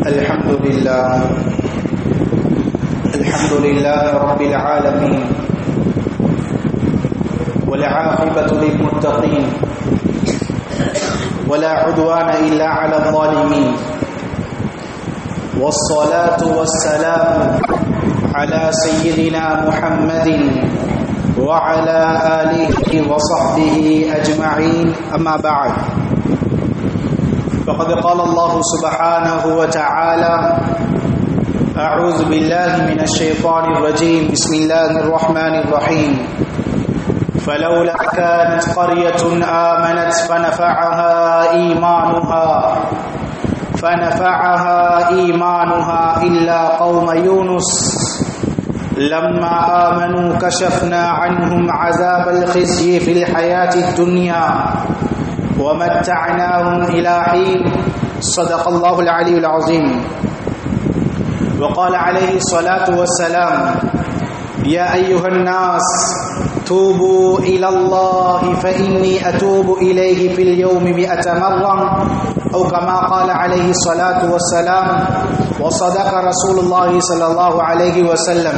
الحمد لله الحمد لله رب العالمين والعاقبة للمتقين ولا عدوان إلا على الظالمين والصلاة والسلام على سيدنا محمد وعلى آله وصحبه أجمعين أما بعد فقد قال الله سبحانه وتعالى أعوذ بالله من الشيطان الرجيم بسم الله الرحمن الرحيم فلولا كانت قرية آمنت فنفعها إيمانها فنفعها إيمانها إلا قوم يونس لما آمنوا كشفنا عنهم عذاب الخزي في الحياة الدنيا ومتعناهم إلى حين صدق الله العلي العظيم وقال عليه الصلاة والسلام يا أيها الناس توبوا إلى الله فإني أتوب إليه في اليوم مئة مرة أو كما قال عليه الصلاة والسلام وصدق رسول الله صلى الله عليه وسلم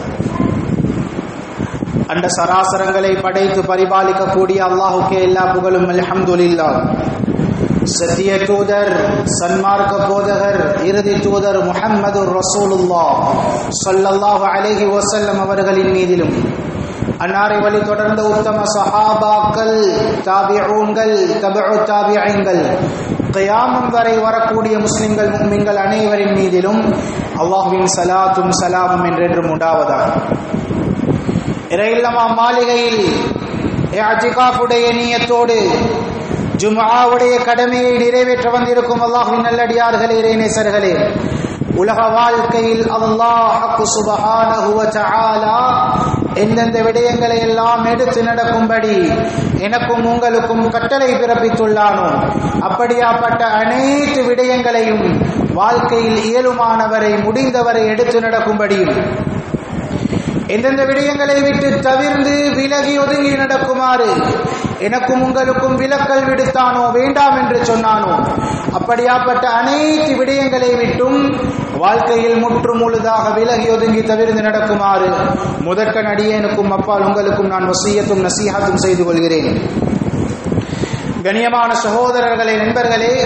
அண்ட சராசரங்களை படைத்து பரிபாலிக்கக்கூடிய அல்லாஹுக்கே எல்லா புகழும் அல்ஹம்துலில்லா சத்திய தூதர் சன்மார்க்க போதகர் இறுதி தூதர் முஹம்மது ரசூலுல்லா சொல்லல்லாஹு அலைஹி வசல்லம் அவர்களின் மீதிலும் அன்னாரை வழி தொடர்ந்த உத்தம சஹாபாக்கள் தாபிஊன்கள் தபு தாபியங்கள் கயாமம் வரை வரக்கூடிய முஸ்லிம்கள் முக்மின்கள் அனைவரின் மீதிலும் அல்லாஹுவின் சலாத்தும் சலாமும் என்றென்றும் உண்டாவதாக இறையில்லமா மாளிகையில் அஜிகாஃபுடைய நீயத்தோடு ஜும்ஆவுடைய கடமையை நிறைவேற்ற வந்திருக்கும் அல்லாஹுவின் நல்லடியார்களே இறைநேசர்களே உலக வாழ்க்கையில் அல்லாஹ் சுபஹானஹு வ தஆலா எந்தெந்த விடயங்களை எல்லாம் எடுத்து நடக்கும்படி எனக்கும் உங்களுக்கும் கட்டளை பிறப்பித்துள்ளானோ அப்படியாப்பட்ட அனைத்து விடயங்களையும் வாழ்க்கையில் இயலுமானவரை முடிந்தவரை எடுத்து நடக்கும்படியும் எந்தெந்த விடயங்களை விட்டு தவிர்ந்து விலகி ஒதுங்கி நடக்குமாறு எனக்கும் உங்களுக்கும் விலக்கல் விடுத்தானோ வேண்டாம் என்று சொன்னானோ அப்படியாப்பட்ட அனைத்து விடயங்களை விட்டும் வாழ்க்கையில் முற்று முழுதாக விலகி ஒதுங்கி தவிர்ந்து நடக்குமாறு முதற்க நடிகனுக்கும் அப்பால் உங்களுக்கும் நான் வசியத்தும் நசீகத்தும் செய்து கொள்கிறேன் கண்ணியமான சகோதரர்களே நண்பர்களே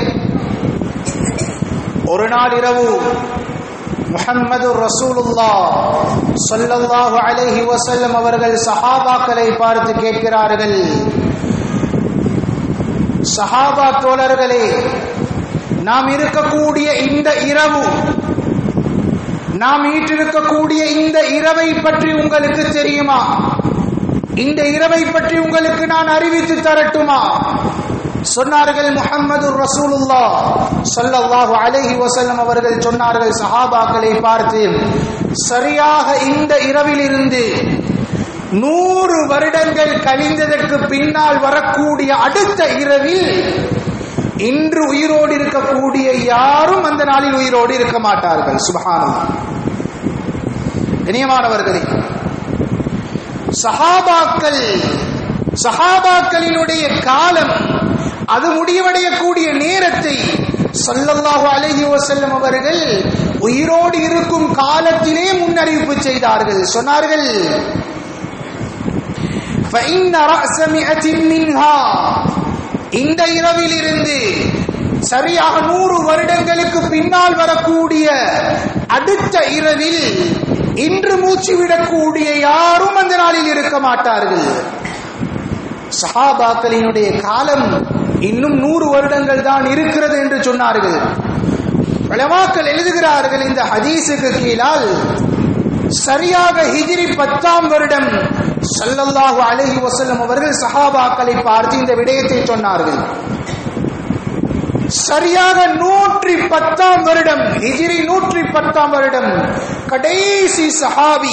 ஒரு நாள் இரவு முஹம்மது ரசூலுல்லா சொல்லல்லாஹு அலைஹி வசல்லம் அவர்கள் சஹாபாக்களை பார்த்து கேட்கிறார்கள் சஹாபா தோழர்களே நாம் இருக்கக்கூடிய இந்த இரவு நாம் ஈட்டிருக்கக்கூடிய இந்த இரவை பற்றி உங்களுக்கு தெரியுமா இந்த இரவை பற்றி உங்களுக்கு நான் அறிவித்து தரட்டுமா சொன்னார்கள் முகமது ரசூலுல்லா சொல்லல்லாஹு அலைஹி வசல்லம் அவர்கள் சொன்னார்கள் சஹாபாக்களை பார்த்து சரியாக இந்த இரவிலிருந்து நூறு வருடங்கள் கழிந்ததற்கு பின்னால் வரக்கூடிய அடுத்த இரவில் இன்று உயிரோடு இருக்கக்கூடிய யாரும் அந்த நாளில் உயிரோடு இருக்க மாட்டார்கள் சுபகானம் இனியமானவர்களே சஹாபாக்கள் சஹாபாக்களினுடைய காலம் அது முடிவடையக்கூடிய நேரத்தை சொல்லல்லாஹு அலைஹி வசல்லம் அவர்கள் உயிரோடு இருக்கும் காலத்திலே முன்னறிவிப்பு செய்தார்கள் சொன்னார்கள் இந்த இரவில் இருந்து சரியாக நூறு வருடங்களுக்கு பின்னால் வரக்கூடிய அடுத்த இரவில் இன்று மூச்சு விடக்கூடிய யாரும் அந்த நாளில் இருக்க மாட்டார்கள் சஹாபாக்களினுடைய காலம் இன்னும் நூறு வருடங்கள் தான் இருக்கிறது என்று சொன்னார்கள் வளவாக்கள் எழுதுகிறார்கள் இந்த ஹதீஸுக்கு கீழால் சரியாக ஹிஜிரி பத்தாம் வருடம் சல்லல்லாஹு அலஹி வசல்லம் அவர்கள் சஹாபாக்களை பார்த்து இந்த விடயத்தை சொன்னார்கள் சரியாக நூற்றி பத்தாம் வருடம் ஹிஜிரி நூற்றி பத்தாம் வருடம் கடைசி சஹாபி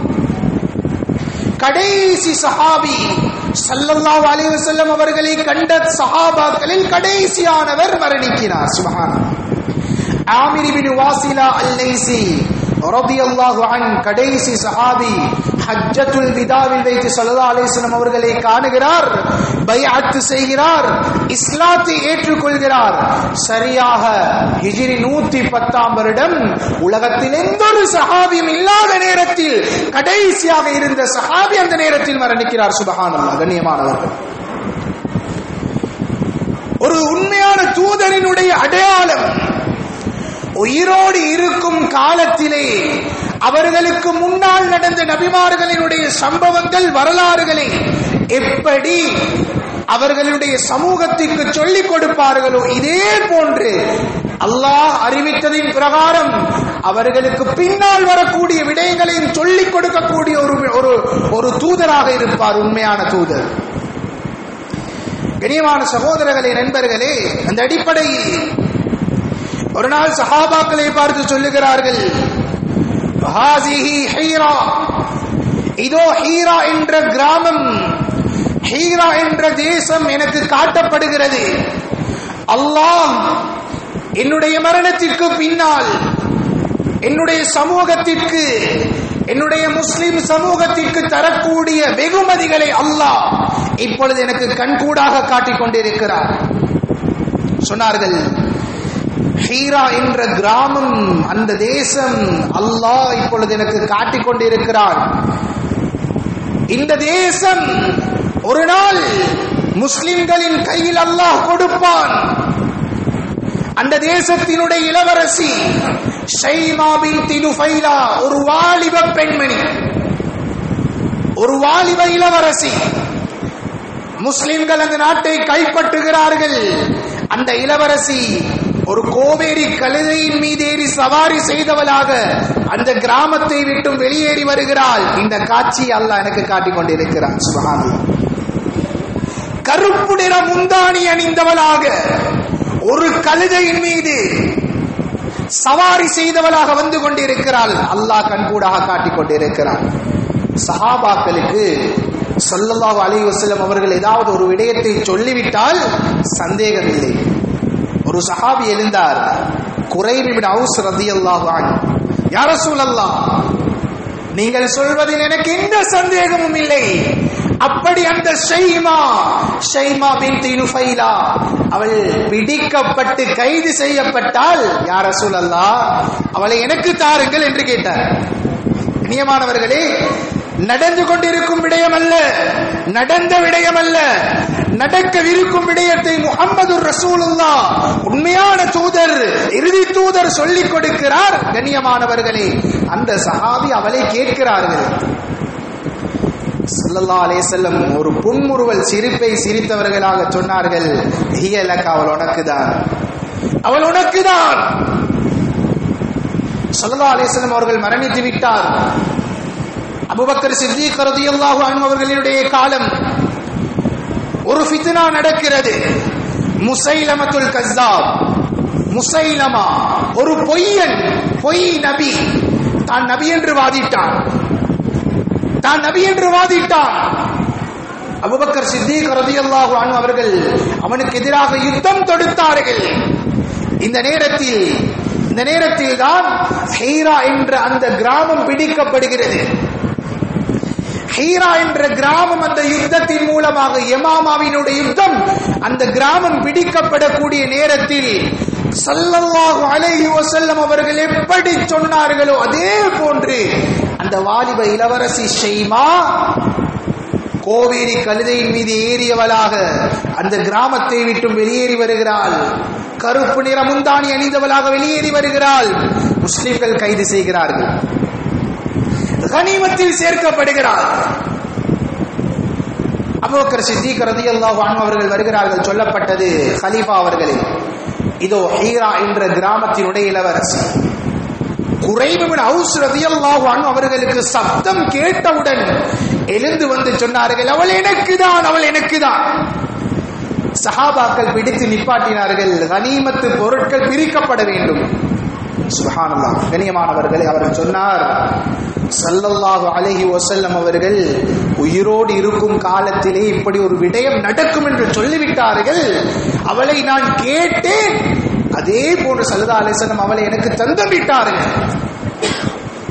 கடைசி சஹாபி சல்லல்லாஹு அலைஹி வஸல்லம் அவர்களை கண்ட சஹாபாக்களில் கடைசியானவர் மரணிக்கிறார் சுபஹான் ஆமிர் இப்னு வாசிலா அல்-லைசி ரலியல்லாஹு அன் கடைசி சஹாபி ஹஜ்ஜத்துல் விதாவில் வைத்து ஸல்லல்லாஹு அலைஹி வஸல்லம் அவர்களை காணுகிறார் பைஅத் செய்கிறார் இஸ்லாத்தை ஏற்றுக்கொள்கிறார் சரியாக ஹிஜ்ரி 110 வருடம் உலகத்தில் எந்த ஒரு சஹாபியும் இல்லாத நேரத்தில் கடைசியாக இருந்த சஹாபி அந்த நேரத்தில் மரணிக்கிறார் சுபஹானல்லாஹ் கண்ணியமானவர்கள் ஒரு உண்மையான தூதரினுடைய அடையாளம் உயிரோடு இருக்கும் காலத்திலே அவர்களுக்கு முன்னால் நடந்த நபிமார்களினுடைய சம்பவங்கள் வரலாறுகளை எப்படி அவர்களுடைய சமூகத்திற்கு சொல்லிக் கொடுப்பார்களோ இதே போன்று அல்லாஹ் அறிவித்ததின் பிரகாரம் அவர்களுக்கு பின்னால் வரக்கூடிய விடயங்களையும் சொல்லிக் கொடுக்கக்கூடிய ஒரு ஒரு ஒரு தூதராக இருப்பார் உண்மையான தூதர் கனியமான சகோதரர்களே நண்பர்களே அந்த அடிப்படையில் ஒரு நாள் சஹாபாக்களை பார்த்து சொல்லுகிறார்கள் "ஹாசிஹி ஹீரா." இதோ ஹீரா என்ற கிராமம் ஹீரா என்ற தேசம் எனக்கு காட்டப்படுகிறது அல்லாஹ் என்னுடைய மரணத்திற்கு பின்னால் என்னுடைய சமூகத்திற்கு என்னுடைய முஸ்லிம் சமூகத்திற்கு தரக்கூடிய வெகுமதிகளை அல்லாஹ் இப்பொழுது எனக்கு கண்கூடாக காட்டிக் கொண்டிருக்கிறார் சொன்னார்கள் ஹீரா என்ற கிராமம் அந்த தேசம் அல்லாஹ் இப்பொழுது எனக்கு காட்டிக் கொண்டிருக்கிறார் இந்த தேசம் ஒரு நாள் முஸ்லிம்களின் கையில் அல்லாஹ் கொடுப்பான் அந்த தேசத்தினுடைய இளவரசி ஷைமா பின் தினுஃபைலா ஒரு வாலிப பெண்மணி ஒரு வாலிப இளவரசி முஸ்லிம்கள் அந்த நாட்டை கைப்பற்றுகிறார்கள் அந்த இளவரசி ஒரு கோவேரி கழுதையின் மீது ஏறி சவாரி செய்தவளாக அந்த கிராமத்தை விட்டும் வெளியேறி வருகிறாள் இந்த காட்சி அல்லாஹ் எனக்கு காட்டிக் கொண்டிருக்கிறான் சுபஹானல்லாஹ் கருப்பு நிற முந்தாணி அணிந்தவளாக ஒரு கழுதையின் மீது சவாரி செய்தவளாக வந்து கொண்டிருக்கிறாள் அல்லாஹ் கண்கூடாக காட்டிக் கொண்டிருக்கிறான் சஹாபாக்களுக்கு ஸல்லல்லாஹு அலைஹி வஸல்லம் அவர்கள் ஏதாவது ஒரு விடயத்தை சொல்லிவிட்டால் சந்தேகம் இல்லை ஒரு சஹாபி எழுந்தார் குறைப் இப்னு அவுஸ் ரலியல்லாஹு அன்ஹு யா ரசூலல்லாஹ் நீங்கள் சொல்வதில் எனக்கு எந்த சந்தேகமும் இல்லை அப்படி அந்த ஷைமா ஷைமா பின் நுஃபைலா அவள் பிடிக்கப்பட்டு கைது செய்யப்பட்டால் யார் ரசூலல்லா அவளை எனக்கு தாருங்கள் என்று கேட்டார் நியமானவர்களே நடந்து கொண்டிருக்கும் விடயம் அல்ல நடந்த விடயம் அல்ல நடக்கவிருக்கும் விடயத்தை முகம்மது ரசூலுல்லா உண்மையான தூதர் இறுதி தூதர் சொல்லிக் கொடுக்கிறார் கண்ணியமானவர்களே அந்த சஹாபி அவளை கேட்கிறார்கள் ஸல்லல்லாஹு அலைஹி வஸல்லம் ஒரு புன்முறுவல் சிரிப்பை சிரித்தவர்களாக சொன்னார்கள் ஹியலக அவள் உனக்குதான் அவள் உனக்குதான் ஸல்லல்லாஹு அலைஹி வஸல்லம் அவர்கள் மரணித்து விட்டார் அபூபக்கர் சித்திக் ரலியல்லாஹு அன்ஹு அவர்களுடைய காலம் ஒரு ஃபித்னா நடக்கிறது முசைலமத்துல் கஸ்ஸாப் முசைலமா ஒரு பொய்யன் பொய் நபி தான் நபி என்று வாதிட்டான் தான் நபி என்று வாதிட்டான் அபுபக்கர் சித்திக் ரலியல்லாஹு அன்ஹு அவர்கள் அவனுக்கு எதிராக யுத்தம் தொடுத்தார்கள் இந்த நேரத்தில் இந்த நேரத்தில் தான் ஹீரா என்ற அந்த கிராமம் பிடிக்கப்படுகிறது ஹீரா என்ற கிராமம் அந்த யுத்தத்தின் மூலமாக யமாமாவினுடைய யுத்தம் அந்த கிராமம் பிடிக்கப்படக்கூடிய நேரத்தில் சல்லல்லாஹு அலைஹி வஸல்லம் அவர்கள் எப்படி சொன்னார்களோ அதே போன்று அந்த வாலிப இளவரசி ஷைமா கோவேரி கழுதையின் மீது ஏறியவளாக அந்த கிராமத்தை விட்டும் வெளியேறி வருகிறாள் கருப்பு நிற முந்தாணி அணிந்தவளாக வெளியேறி வருகிறாள் முஸ்லிம்கள் கைது செய்கிறார்கள் கனிமத்தில் சேர்க்கப்படுகிறார் அபூபக்கர் சித்திக் ரலியல்லாஹு அன்ஹு அவர்கள் வருகிறார்கள் சொல்லப்பட்டது ஹலீஃபா அவர்களே இதோ ஹீரா என்ற கிராமத்தினுடைய இளவரசி குறைபின் ஹவுஸ் ரதியல்லாஹு அன்ஹு அவர்களுக்கு சப்தம் கேட்டவுடன் எழுந்து வந்து சொன்னார்கள் அவள் எனக்கு தான் அவள் எனக்கு தான் சஹாபாக்கள் பிடித்து நிப்பாட்டினார்கள் கனிமத்து பொருட்கள் பிரிக்கப்பட வேண்டும் சுபஹானல்லாஹ் கண்ணியமானவர்களே அவர் சொன்னார் சல்லல்லாஹு அலைஹி வஸல்லம் அவர்கள் உயிரோடு இருக்கும் காலத்திலே இப்படி ஒரு விடயம் நடக்கும் என்று சொல்லிவிட்டார்கள் அவளை நான் கேட்டேன் அதே போன்று சல்லா அலிசல்லம் அவளை எனக்கு தந்து விட்டார்கள்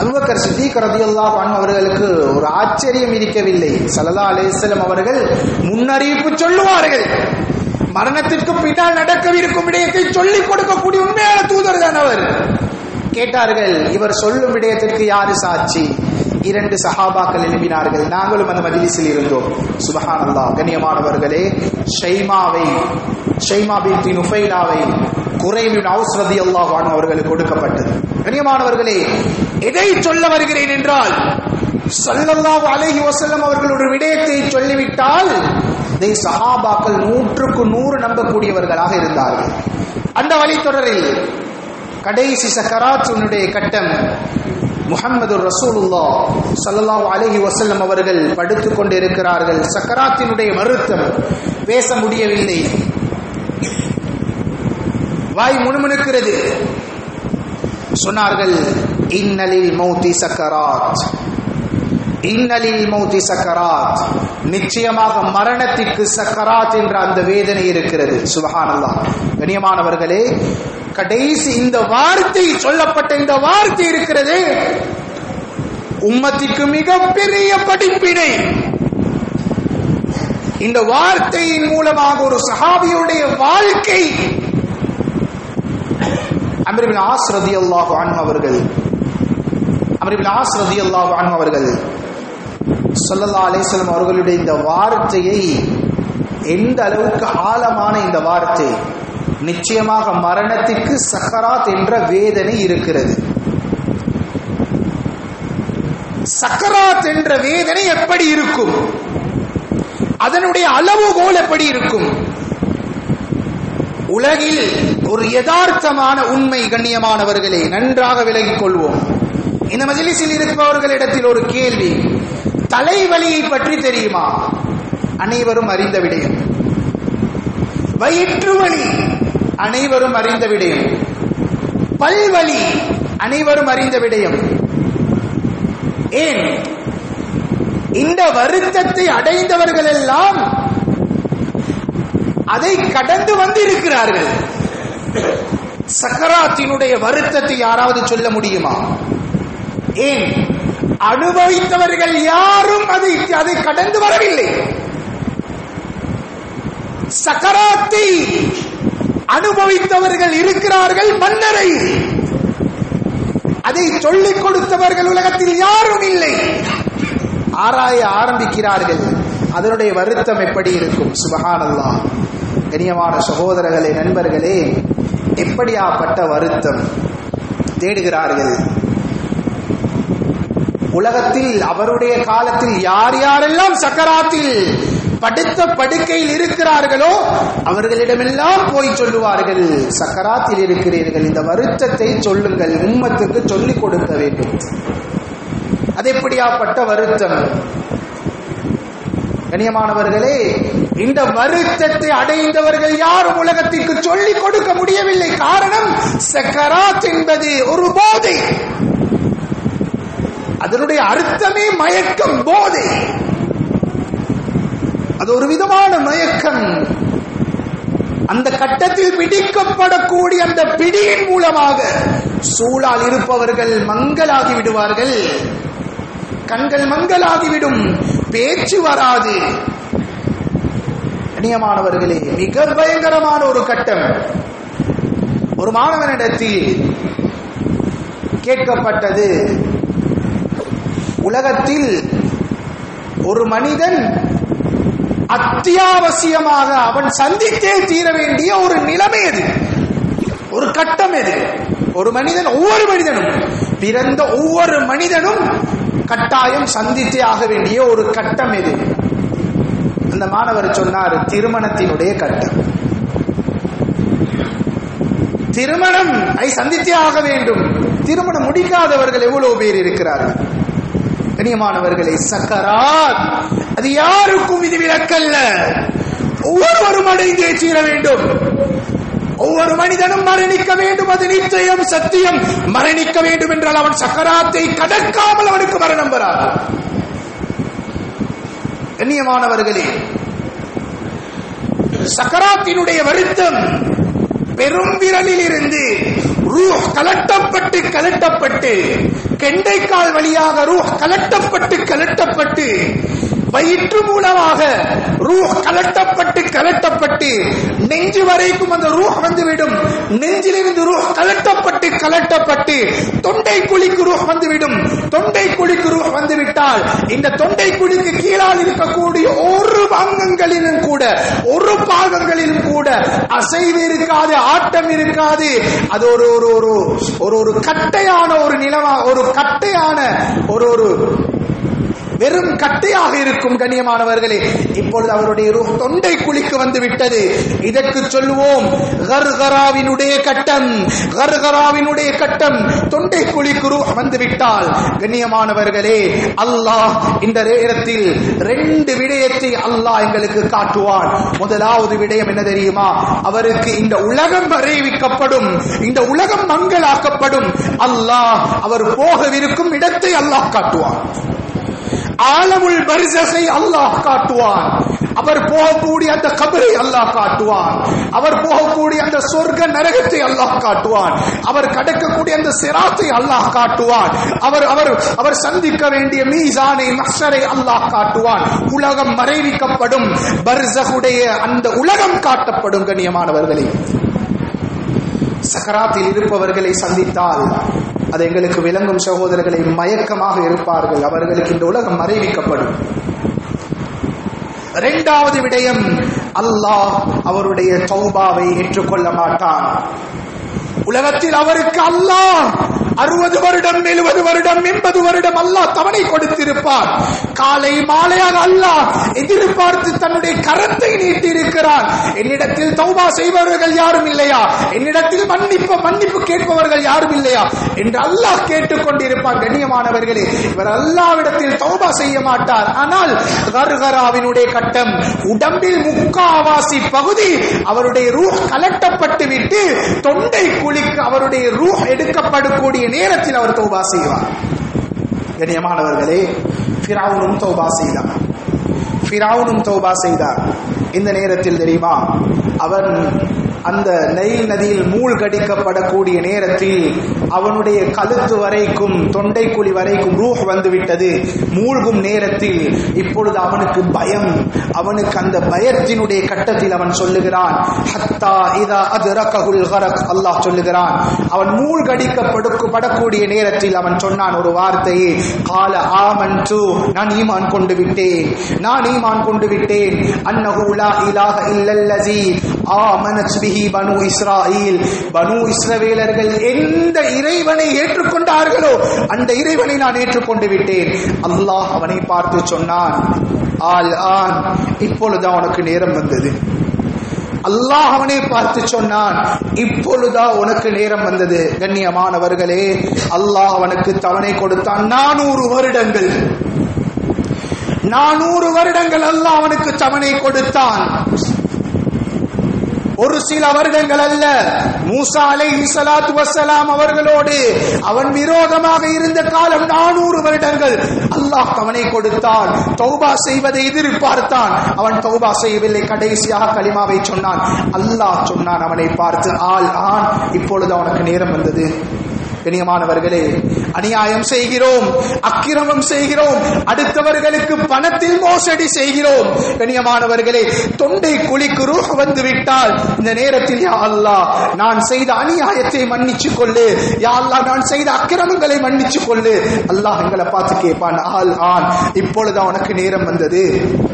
அபுபக்கர் சித்திக் ரதியுல்லாஹு அன்ஹு அவர்களுக்கு ஒரு ஆச்சரியம் இருக்கவில்லை சல்லல்லாஹு அலைஹி வஸல்லம் அவர்கள் முன்னறிவிப்பு சொல்லுவார்கள் மரணத்திற்கு பின்னால் நடக்கவிருக்கும் விடயத்தை சொல்லிக் கொடுக்கக்கூடிய உண்மையான தூதர் தான் அவர் கேட்டார்கள் இவர் சொல்லும் விடயத்திற்கு யாரு சாட்சி இரண்டு சஹாபாக்கள் எழுப்பினார்கள் நாங்களும் அந்த மஜ்லிஸில் இருந்தோம் சுபஹானல்லாஹ் கண்ணியமானவர்களே ஷைமாவை ஷைமா பின் நுஃபைலாவை குறைவின் அவுஸ் ரதியல்லாஹு அன்ஹு அவர்களுக்கு கொடுக்கப்பட்டது கண்ணியமானவர்களே எதை சொல்ல வருகிறேன் என்றால் ஸல்லல்லாஹு அலைஹி வஸல்லம் அவர்கள் ஒரு விடயத்தை சொல்லிவிட்டால் இதை சஹாபாக்கள் நூற்றுக்கு நூறு நம்பக்கூடியவர்களாக இருந்தார்கள் அந்த வழித்தொடரில் கடைசி சக்கராத்துனுடைய கட்டம் முஹம்மது ரசூலுல்லா ஸல்லல்லாஹு அலைஹி வஸல்லம் அவர்கள் படுத்துக் கொண்டிருக்கிறார்கள் சக்கராத்தினுடைய வருத்தம் பேச முடியவில்லை வாய் முணுமுணுக்கிறது சொன்னார்கள் இன்னலில் மௌதி சக்கராத் இன்னலில் மௌதி சக்கராத் நிச்சயமாக மரணத்திற்கு சக்கராத் என்ற அந்த வேதனை இருக்கிறது சுபஹானல்லாஹ் கண்ணியமானவர்களே கடைசி இந்த வார்த்தை சொல்லப்பட்ட இந்த வார்த்தை இருக்கிறது உம்மத்திற்கு மிகப்பெரிய படிப்பினை இந்த வார்த்தையின் மூலமாக ஒரு சஹாபியுடைய வாழ்க்கை அமர்பின் ஆஸ் ரதியல்லாஹு அன்ஹு அவர்கள் அமர்பின் ஆஸ் ரதியல்லாஹு அன்ஹு அவர்கள் ஸல்லல்லாஹு அலைஹி வஸல்லம் அவர்களுடைய இந்த வார்த்தையை எந்த அளவுக்கு ஆழமான இந்த வார்த்தை நிச்சயமாக மரணத்திற்கு சக்கராத் என்ற வேதனை இருக்கிறது சக்கராத் என்ற வேதனை எப்படி இருக்கும் அதனுடைய அளவுகோல் எப்படி இருக்கும் உலகில் ஒரு யதார்த்தமான உண்மை கண்ணியமானவர்களே நன்றாக விலகிக் கொள்வோம் இந்த மஜிலிஸில் இருப்பவர்களிடத்தில் ஒரு கேள்வி தலைவலியை பற்றி தெரியுமா அனைவரும் அறிந்த விடயம் வயிற்று வலி அனைவரும் அறிந்த விடயம் பல்வலி அனைவரும் அறிந்த விடயம் ஏன் இந்த வருத்தத்தை அடைந்தவர்கள் எல்லாம் அதை கடந்து வந்திருக்கிறார்கள் சக்கராத்தினுடைய வருத்தத்தை யாராவது சொல்ல முடியுமா ஏன் அனுபவித்தவர்கள் யாரும் அதை அதை கடந்து வரவில்லை சக்கராத்தை அனுபவித்தவர்கள் இருக்கிறார்கள் மன்னரை அதை சொல்லிக் கொடுத்தவர்கள் உலகத்தில் யாரும் இல்லை ஆராய ஆரம்பிக்கிறார்கள் அதனுடைய வருத்தம் எப்படி இருக்கும் சுபஹானல்லா கனியமான சகோதரர்களே நண்பர்களே எப்படியாப்பட்ட வருத்தம் தேடுகிறார்கள் உலகத்தில் அவருடைய காலத்தில் யார் யாரெல்லாம் சக்கராத்தில் படுத்த படுக்கையில் இருக்கிறார்களோ அவர்களிடமெல்லாம் போய் சொல்லுவார்கள் சக்கராத்தில் இருக்கிறீர்கள் இந்த வருத்தத்தை சொல்லுங்கள் உம்மத்துக்கு சொல்லிக் கொடுக்க வேண்டும் அது எப்படியாப்பட்ட வருத்தம் கண்ணியமானவர்களே இந்த வருத்தத்தை அடைந்தவர்கள் யாரும் உலகத்திற்கு சொல்லிக் கொடுக்க முடியவில்லை காரணம் சக்கராத் என்பது ஒரு போதை அதனுடைய அர்த்தமே மயக்கம் போதை அது ஒரு விதமான மயக்கம் அந்த கட்டத்தில் பிடிக்கப்படக்கூடிய அந்த பிடியின் மூலமாக சூழால் இருப்பவர்கள் மங்களாகி விடுவார்கள் கண்கள் மங்களாகிவிடும் பேச்சு வராது கண்ணியமானவர்களே மிக பயங்கரமான ஒரு கட்டம் ஒரு மாணவனிடத்தில் கேட்கப்பட்டது உலகத்தில் ஒரு மனிதன் அத்தியாவசியமாக அவன் சந்தித்தே தீர வேண்டிய ஒரு நிலைமை அது ஒரு கட்டம் எது ஒரு மனிதன் ஒவ்வொரு மனிதனும் பிறந்த ஒவ்வொரு மனிதனும் கட்டாயம் சந்தித்தே ஆக வேண்டிய ஒரு கட்டம் எது அந்த மாணவர் சொன்னார் திருமணத்தினுடைய கட்டம் திருமணம் ஐ சந்தித்தே ஆக வேண்டும் திருமணம் முடிக்காதவர்கள் எவ்வளவு பேர் இருக்கிறார்கள் கண்ணியமானவர்களை சக்கராத் அது யாருக்கும் இது விலக்கல்ல ஒவ்வொருவரும் அடைந்தே தீர வேண்டும் ஒவ்வொரு மனிதனும் மரணிக்க வேண்டும் அது நிச்சயம் சத்தியம் மரணிக்க வேண்டும் என்றால் அவன் சக்கராத்தை கடக்காமல் அவனுக்கு மரணம் வராது கண்ணியமானவர்களே சக்கராத்தினுடைய வருத்தம் பெரும் விரலில் இருந்து ரூஹ் கலட்டப்பட்டு கலட்டப்பட்டு கெண்டைக்கால் வழியாக ரூஹ் கலட்டப்பட்டு கலட்டப்பட்டு வயிற்று மூலமாக ரூஹ் கலட்டப்பட்டு கலட்டப்பட்டு நெஞ்சு வரைக்கும் அந்த ரூஹ் வந்துவிடும் நெஞ்சிலிருந்து ரூஹ் கலட்டப்பட்டு கலட்டப்பட்டு தொண்டை குழிக்கு ரூஹ் வந்துவிடும் தொண்டை குழிக்கு ரூஹ் வந்துவிட்டால் இந்த தொண்டை குழிக்கு கீழால் இருக்கக்கூடிய ஒரு அங்கங்களிலும் கூட ஒரு பாகங்களிலும் கூட அசைவு இருக்காது ஆட்டம் இருக்காது அது ஒரு ஒரு ஒரு ஒரு ஒரு கட்டையான ஒரு நிலமா ஒரு கட்டையான ஒரு ஒரு வெறும் கட்டையாக இருக்கும் கண்ணியமானவர்களே இப்பொழுது அவருடைய ரூஹ் தொண்டை குழிக்கு வந்து விட்டது இதற்கு சொல்லுவோம் கர்கராவினுடைய கட்டம் கர்கராவினுடைய கட்டம் தொண்டை குழிக்கு ரூஹ் வந்து விட்டால் கண்ணியமானவர்களே அல்லாஹ் இந்த நேரத்தில் ரெண்டு விடயத்தை அல்லாஹ் எங்களுக்கு காட்டுவான் முதலாவது விடயம் என்ன தெரியுமா அவருக்கு இந்த உலகம் அறிவிக்கப்படும் இந்த உலகம் மங்களாக்கப்படும் அல்லாஹ் அவர் போகவிருக்கும் இடத்தை அல்லாஹ் காட்டுவான் ஆலமுல் பரிசகை அல்லாஹ் காட்டுவான் அவர் போகக்கூடிய அந்த கபரை அல்லாஹ் காட்டுவான் அவர் போகக்கூடிய அந்த சொர்க்க நரகத்தை அல்லாஹ் காட்டுவான் அவர் கடக்கக்கூடிய அந்த சிராத்தை அல்லாஹ் காட்டுவான் அவர் அவர் அவர் சந்திக்க வேண்டிய மீசானை மஷரை அல்லாஹ் காட்டுவான் உலகம் மறைவிக்கப்படும் பர்சகுடைய அந்த உலகம் காட்டப்படும் கண்ணியமானவர்களே சக்கராத்தில் இருப்பவர்களை சந்தித்தால் அது எங்களுக்கு விளங்கும் சகோதரர்களை மயக்கமாக இருப்பார்கள் அவர்களுக்கு இந்த உலகம் மறைவிக்கப்படும் இரண்டாவது விடயம் அல்லாஹ் அவருடைய தௌபாவை ஏற்றுக்கொள்ள மாட்டான் உலகத்தில் அவருக்கு அல்லாஹ் அறுபது வருடம் எழுபது வருடம் எண்பது வருடம் அல்லாஹ் தவணை கொடுத்திருப்பார் காலை மாலையாக அல்லாஹ் எதிர்பார்த்து தன்னுடைய கரத்தை நீட்டி இருக்கிறார் என்னிடத்தில் தௌபா செய்பவர்கள் யாரும் இல்லையா என்னிடத்தில் மன்னிப்பு மன்னிப்பு கேட்பவர்கள் யாரும் இல்லையா என்று அல்லாஹ் கேட்டுக்கொண்டிருப்பார் கண்ணியமானவர்களே இவர் அல்லாவிடத்தில் தௌபா செய்ய மாட்டார் ஆனால் கர்கராவினுடைய கட்டம் உடம்பில் முக்காவாசி பகுதி அவருடைய ரூஹ் கலட்டப்பட்டு விட்டு தொண்டை குழிக்கு அவருடைய ரூஹ் எடுக்கப்படக்கூடிய நேரத்தில் அவர் தௌபா செய்வார் கண்ணியமானவர்களே ஃபிரௌனும் தௌபா செய்தார் ஃபிரௌனும் தௌபா செய்தார் இந்த நேரத்தில் தெரியுமா அவன் அந்த நெயில் நதியில் மூழ்கடிக்கப்படக்கூடிய நேரத்தில் அவனுடைய கழுத்து வரைக்கும் தொண்டைக்குழி வரைக்கும் ரூஹ் வந்து விட்டது மூழ்கும் நேரத்தில் இப்பொழுது அவனுக்கு பயம் அவனுக்கு அந்த பயத்தினுடைய கட்டத்தில் அவன் சொல்லுகிறான் ஹத்தா இதா அது ரககுல் கரக் அல்லாஹ் சொல்லுகிறான் அவன் மூழ்கடிக்கப்படக்கூடிய நேரத்தில் அவன் சொன்னான் ஒரு வார்த்தையை கால ஆமன் நான் ஈமான் கொண்டு விட்டேன் நான் ஈமான் கொண்டு விட்டேன் அன்னஹு லா இலாஹ இல்லல்லதி ஆமனத் பிஹி பனு இஸ்ராயில் பனு இஸ்ரவேலர்கள் எந்த இறைவனை ஏற்றுக்கொண்டார்களோ அந்த இறைவனை நான் ஏற்றுக்கொண்டு விட்டேன் அல்லாஹ் அவனை பார்த்து சொன்னான் ஆல் ஆன் இப்பொழுது அவனுக்கு நேரம் வந்தது அல்லாஹ் அவனை பார்த்து சொன்னான் இப்பொழுதா உனக்கு நேரம் வந்தது கண்ணியமானவர்களே அல்லாஹ் அவனுக்கு தவணை கொடுத்தான் நானூறு வருடங்கள் நானூறு வருடங்கள் அல்லாஹ் அவனுக்கு தவணை கொடுத்தான் ஒரு சில வருடங்கள் அல்ல மூசா அலை சலாத்து வசலாம் அவர்களோடு அவன் விரோதமாக இருந்த காலம் நானூறு வருடங்கள் அல்லாஹ் அவனை கொடுத்தான் தௌபா செய்வதை எதிர்பார்த்தான் அவன் தௌபா செய்யவில்லை கடைசியாக கலிமாவை சொன்னான் அல்லாஹ் சொன்னான் அவனை பார்த்து ஆள் ஆண் இப்பொழுது அவனுக்கு நேரம் வந்தது கண்ணியமானவர்களே அநியாயம் செய்கிறோம் அக்கிரமம் செய்கிறோம் அடுத்தவர்களுக்கு பணத்தில் மோசடி செய்கிறோம் கண்ணியமானவர்களே தொண்டை குழிக்கு ரூஹ் வந்து விட்டால் இந்த நேரத்தில் யா அல்லாஹ் நான் செய்த அநியாயத்தை மன்னிச்சு கொள்ளு யா அல்லாஹ் நான் செய்த அக்கிரமங்களை மன்னிச்சு கொள்ளு அல்லாஹ் எங்களை பார்த்து கேட்பான் ஆள் ஆண் இப்பொழுது அவனுக்கு நேரம் வந்தது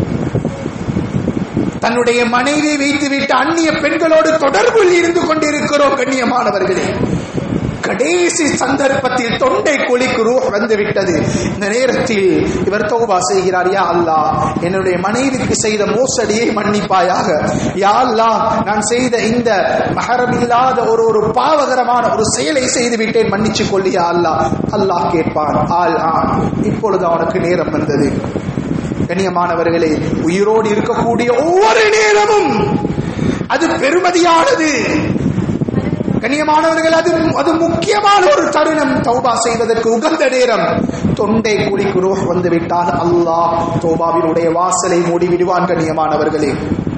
தன்னுடைய மனைவியை வைத்துவிட்டு அந்நிய பெண்களோடு தொடர்பில் இருந்து கொண்டிருக்கிறோம் கண்ணியமானவர்களே கடைசி சந்தர்ப்பத்தில் தொண்டை குழிக்கு ரூஹ் வந்து விட்டது இந்த நேரத்தில் இவர் தௌபா செய்கிறார் யா அல்லாஹ் என்னுடைய மனைவிக்கு செய்த மோசடியை மன்னிப்பாயாக யா அல்லாஹ் நான் செய்த இந்த மகரம் இல்லாத ஒரு ஒரு பாவகரமான ஒரு செயலை செய்து விட்டேன் மன்னிச்சு கொள்ளியா அல்லாஹ் அல்லாஹ் கேட்பான் ஆல் ஆன் இப்பொழுது அவனுக்கு நேரம் வந்தது கண்ணியமானவர்களே உயிரோடு இருக்கக்கூடிய ஒவ்வொரு நேரமும் அது பெருமதியானது கண்ணியமானவர்கள் அது அது முக்கியமான ஒரு தருணம் தௌபா செய்வதற்கு உகந்த நேரம் தொண்டை குழிக்கு ரூஹ் வந்து விட்டால் அல்லாஹ் தௌபாவினுடைய வாசலை மூடி விடுவான் கண்ணியமானவர்களே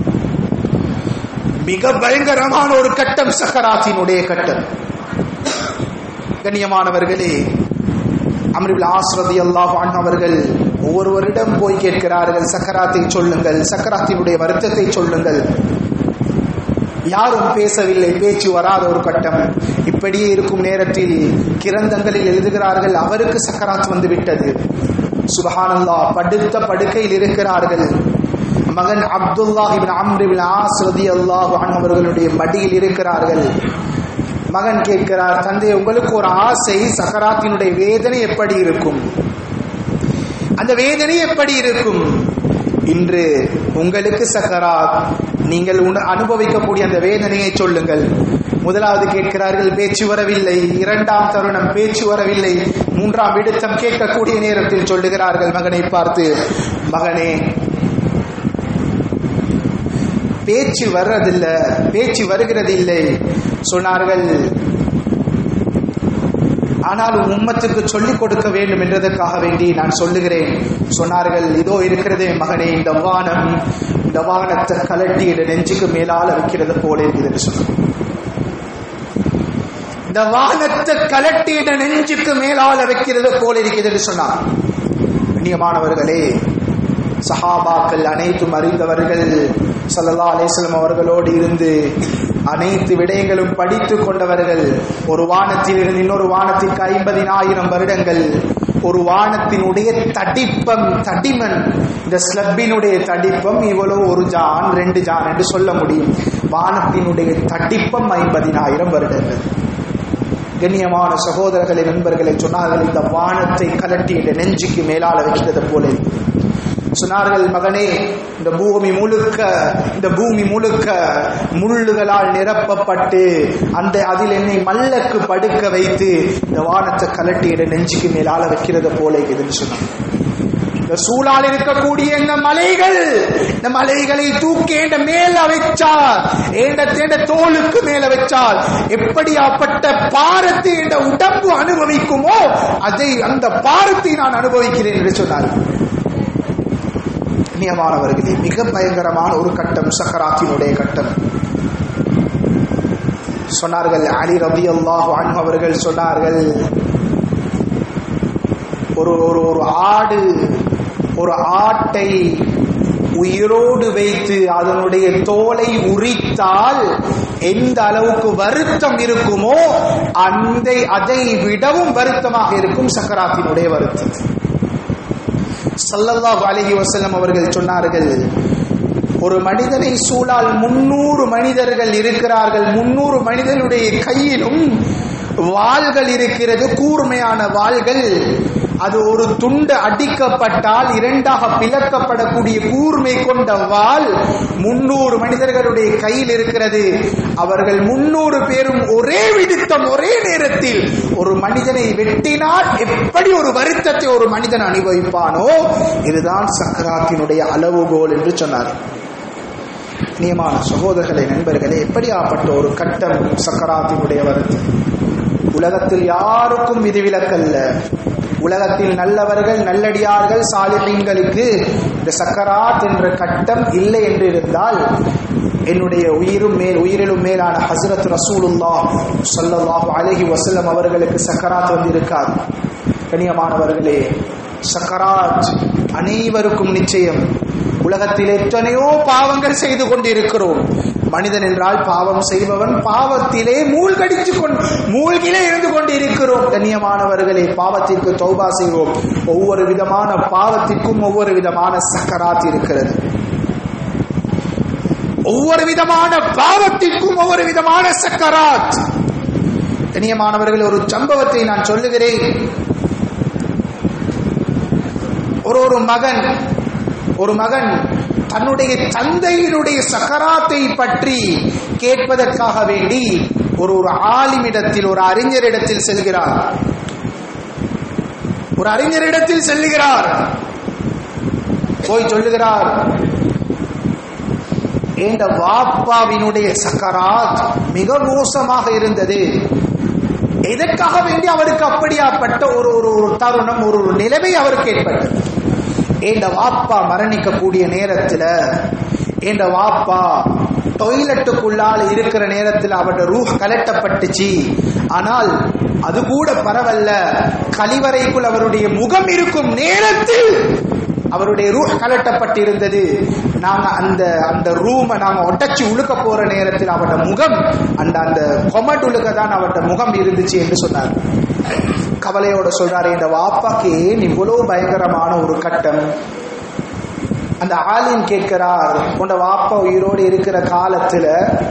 மிக பயங்கரமான ஒரு கட்டம் சக்கராத்தினுடைய கட்டம் கண்ணியமானவர்களே அம்ரிபில் ஆஸ்ரதி அல்லாஹ் அவர்கள் ஒவ்வொருவரிடம் போய் கேட்கிறார்கள் சக்கராத்தை சொல்லுங்கள் சக்கராத்தினுடைய வருத்தத்தை சொல்லுங்கள் யாரும் பேசவில்லை பேச்சு வராத ஒரு கட்டம் இப்படியே இருக்கும் நேரத்தில் கிரந்தங்களில் எழுதுகிறார்கள் அவருக்கு சக்கராத் வந்து விட்டது சுபஹானல்லா படுத்த படுக்கையில் இருக்கிறார்கள் மகன் அப்துல்லாஹ் இபின் அம்ரிபின் ஆஸ்ரதி அல்லாஹ் அவர்களுடைய மடியில் இருக்கிறார்கள் மகன் கேட்கிறார் தந்தை உங்களுக்கு ஒரு ஆசை சக்கராத்தினுடைய வேதனை எப்படி இருக்கும் அந்த வேதனை எப்படி இருக்கும் இன்று உங்களுக்கு சக்கராத் நீங்கள் உண- அனுபவிக்கக்கூடிய அந்த வேதனையை சொல்லுங்கள் முதலாவது கேட்கிறார்கள் பேச்சு வரவில்லை இரண்டாம் தருணம் பேச்சு வரவில்லை மூன்றாம் விடுத்தம் கேட்கக்கூடிய நேரத்தில் சொல்லுகிறார்கள் மகனை பார்த்து மகனே பேச்சு வர்றதில்ல பேச்சு வருகிறதில்லை சொன்னார்கள் ஆனால் உம்மத்துக்கு சொல்லிக் கொடுக்க வேண்டும் என்றதற்காக வேண்டி நான் சொல்லுகிறேன் சொன்னார்கள் இதோ இருக்கிறதே மகனே இந்த வானம் இந்த வானத்தை கலட்டி என் நெஞ்சுக்கு மேலால வைக்கிறது போல இருக்குது என்று சொன்னார் இந்த வானத்தை கலட்டி என் நெஞ்சுக்கு மேலால வைக்கிறது போல இருக்குது என்று சொன்னார் கண்ணியமானவர்களே சஹாபாக்கள் அனைத்தும் அறிந்தவர்கள் சல்லல்லா அலிஸ்லம் அவர்களோடு இருந்து அனைத்து விடயங்களும் படித்து கொண்டவர்கள் ஒரு வானத்தில் இருந்து இன்னொரு வானத்திற்கு ஐம்பதினாயிரம் வருடங்கள் ஒரு வானத்தினுடைய தடிப்பம் தடிமன் இந்த ஸ்லப்பினுடைய தடிப்பம் இவ்வளவு ஒரு ஜான் ரெண்டு ஜான் என்று சொல்ல முடியும் வானத்தினுடைய தடிப்பம் ஐம்பதினாயிரம் வருடங்கள் கண்ணியமான சகோதரர்களை நண்பர்களை சொன்னார்கள் இந்த வானத்தை கலட்டி இந்த நெஞ்சுக்கு மேலால வைக்கிறது போல சொன்னார்கள் மகனே இந்த பூமி முழுக்க இந்த பூமி முழுக்க முள்ளுகளால் நிரப்பப்பட்டு அந்த அதில் என்னை மல்லக்கு படுக்க வைத்து இந்த வானத்தை கலட்டி என் நெஞ்சுக்கு மேலால வைக்கிறது போல இருக்குதுன்னு சொன்னாங்க இந்த சூழால் இருக்கக்கூடிய இந்த மலைகள் இந்த மலைகளை தூக்கி என்ற மேல வச்சால் ஏண்ட தேண்ட தோலுக்கு மேல வச்சால் எப்படியாப்பட்ட பாரத்தை என்ற உடம்பு அனுபவிக்குமோ அதை அந்த பாரத்தை நான் அனுபவிக்கிறேன் என்று சொன்னார் கண்ணியமானவர்களே மிக பயங்கரமான ஒரு கட்டம் சக்கராத்தினுடைய கட்டம் சொன்னார்கள் அலி ரபி அல்லாஹ் அவர்கள் சொன்னார்கள் ஒரு ஒரு ஒரு ஆடு ஒரு ஆட்டை உயிரோடு வைத்து அதனுடைய தோலை உரித்தால் எந்த அளவுக்கு வருத்தம் இருக்குமோ அந்த அதை விடவும் வருத்தமாக இருக்கும் சக்கராத்தினுடைய வருத்தம் சல்லல்லாஹு அலைஹி வஸல்லம் அவர்கள் சொன்னார்கள் ஒரு மனிதனை சூழால் முன்னூறு மனிதர்கள் இருக்கிறார்கள் முன்னூறு மனிதனுடைய கையிலும் வாள்கள் இருக்கிறது கூர்மையான வாள்கள் அது ஒரு துண்டு அடிக்கப்பட்டால் இரண்டாக பிளக்கப்படக்கூடிய கூர்மை கொண்ட வாள் முன்னூறு மனிதர்களுடைய கையில் இருக்கிறது அவர்கள் முன்னூறு பேரும் ஒரே விடுத்தம் ஒரே நேரத்தில் ஒரு மனிதனை வெட்டினால் எப்படி ஒரு வருத்தத்தை ஒரு மனிதன் அனுபவிப்பானோ இதுதான் சக்கராத்தினுடைய அளவுகோல் என்று சொன்னார் நியமான சகோதரர்களே நண்பர்களே எப்படியாப்பட்ட ஒரு கட்டம் சக்கராத்தினுடைய வருத்தம் உலகத்தில் யாருக்கும் விதிவிலக்கல்ல உலகத்தில் நல்லவர்கள் நல்லடியார்கள் சாலிஹீன்களுக்கு இந்த சக்கராத் என்ற கட்டம் இல்லை என்று இருந்தால் என்னுடைய உயிரும் மேல் உயிரிலும் மேலான ஹசரத் ரசூலுல்லா ஸல்லல்லாஹு அலைஹி வஸல்லம் அவர்களுக்கு சக்கராத் வந்திருக்காது கண்ணியமானவர்களே சக்கராத் அனைவருக்கும் நிச்சயம் உலகத்தில் எத்தனையோ பாவங்கள் செய்து கொண்டிருக்கிறோம் மனிதன் என்றால் பாவம் செய்பவன் பாவத்திலே மூழ்கடிச்சு கொண்டு மூழ்கிலே இருந்து கொண்டிருக்கிறோம் கண்ணியமானவர்களே பாவத்திற்கு தௌபா செய்வோம் ஒவ்வொரு விதமான பாவத்திற்கும் ஒவ்வொரு விதமான சக்கராத் இருக்கிறது ஒவ்வொரு விதமான பாவத்திற்கும் ஒவ்வொரு விதமான சக்கராத் கண்ணியமானவர்கள் ஒரு சம்பவத்தை நான் சொல்லுகிறேன் ஒரு ஒரு மகன் ஒரு மகன் தன்னுடைய தந்தையினுடைய சக்கராத்தை பற்றி கேட்பதற்காக வேண்டி ஒரு ஒரு ஆலிமிடத்தில் ஒரு அறிஞரிடத்தில் செல்கிறார் ஒரு அறிஞரிடத்தில் செல்லுகிறார் போய் சொல்லுகிறார் இந்த வாப்பாவினுடைய சக்கராத் மிக மோசமாக இருந்தது எதற்காக வேண்டி அவருக்கு அப்படியாப்பட்ட ஒரு ஒரு ஒரு தருணம் ஒரு ஒரு நிலைமை அவருக்கு ஏற்பட்டது ஏண்ட வாப்பா மரணிக்கக்கூடிய நேரத்தில் ஏண்ட வாப்பா டொய்லெட்டுக்குள்ளால இருக்கிற நேரத்தில் அவருடைய ரூஹ் கலட்டப்பட்டுச்சு ஆனால் அது கூட பரவல்ல கழிவறைக்குள் அவருடைய முகம் இருக்கும் நேரத்தில் அவருடைய ரூஹ் கலட்டப்பட்டிருந்தது நாங்க அந்த அந்த ரூமை நாங்க ஒட்டச்சு உழுக்க போற நேரத்தில் அவரோட முகம் அந்த அந்த கொமட் உழுக்க தான் அவரோட முகம் இருந்துச்சு என்று சொன்னார் கவலையோட சொல்றாரு இந்த வாப்பாக்கு ஏன் இவ்வளவு பயங்கரமான ஒரு கட்டம் அந்த ஆலிம் கேட்கிறார் உண்ட வாப்பா உயிரோடு இருக்கிற காலத்துல